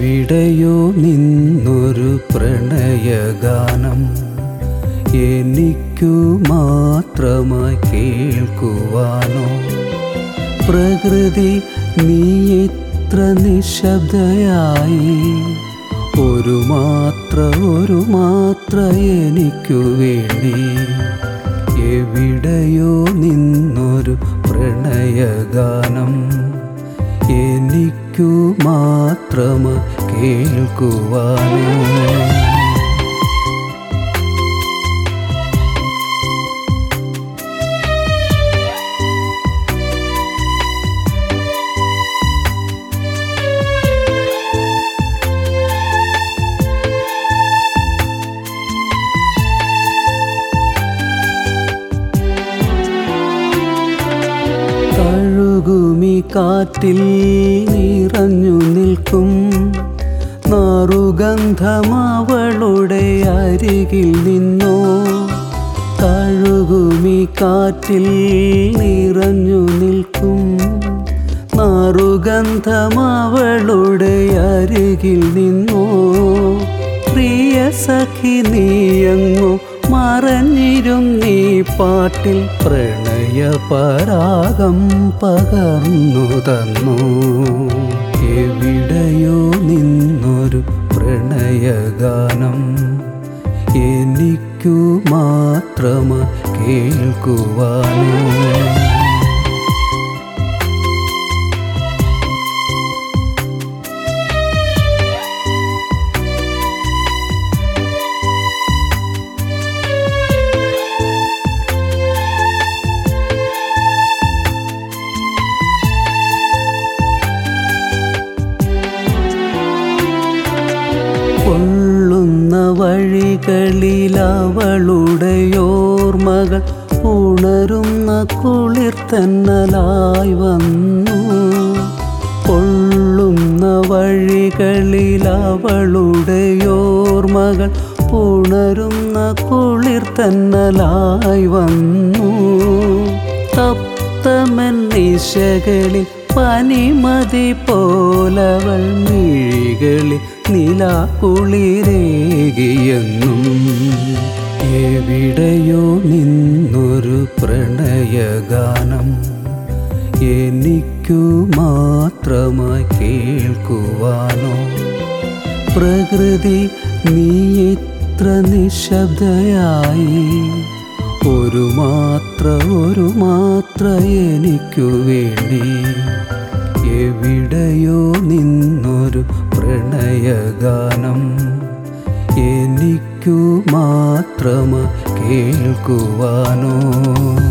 എവിടെയോ നിന്നൊരു പ്രണയഗാനം എനിക്കു മാത്രമായി കേൾക്കുവാനോ പ്രകൃതി നീ എത്ര നിശബ്ദയായി ഒരു മാത്ര ഒരു മാത്ര എനിക്കു വേണ്ടി എവിടെയോ നിന്നൊരു പ്രണയഗാനം എനിക്കു മാത്രമായി കേൾക്കുവാനോ തഴുകുമി കാറ്റിൽ നിറഞ്ഞു നിൽക്കും നാറുഗന്ധമവളുടെ അരികിൽ നിന്നോ തഴുകുമി കാറ്റിൽ നിറഞ്ഞു നിൽക്കും നാറുഗന്ധമവളുടെ അരികിൽ നിന്നോ പ്രിയ സഖി നീയങ്ങു മറഞ്ഞിരും നീ പാട്ടിൽ പ്രണയപരാഗം പകർന്നു തന്നു എവിടെയോ നിന്നൊരു പ്രണയഗാനം എനിക്കു മാത്രമായി കേൾക്കുവാനോ കൊള്ളുന്ന വഴികളിൽ അവളുടെ ഓർമ്മകൾ ഉണരുന്ന കുളിർ തന്നലായി വന്നു കൊള്ളുന്ന വഴികളിൽ അവളുടെ ഓർമ്മകൾ ഉണരുന്ന കുളിർ തന്നലായി വന്നു തപ്തമൻ നിശകളിൽ പനിമതി പോലവൾ മിഴികളിൽ നിലാക്കുളിരേകിയെന്നും എവിടെയോ നിന്നൊരു പ്രണയഗാനം എനിക്കു മാത്രമായി കേൾക്കുവാനോ പ്രകൃതി നീ എത്ര നിശബ്ദയായി ഒരു മാത്ര ഒരു മാത്ര എനിക്കു വേണ്ടി എവിടെയോ നിന്നൊരു പ്രണയഗാനം എനിക്കു മാത്രമായി കേൾക്കുവാനോ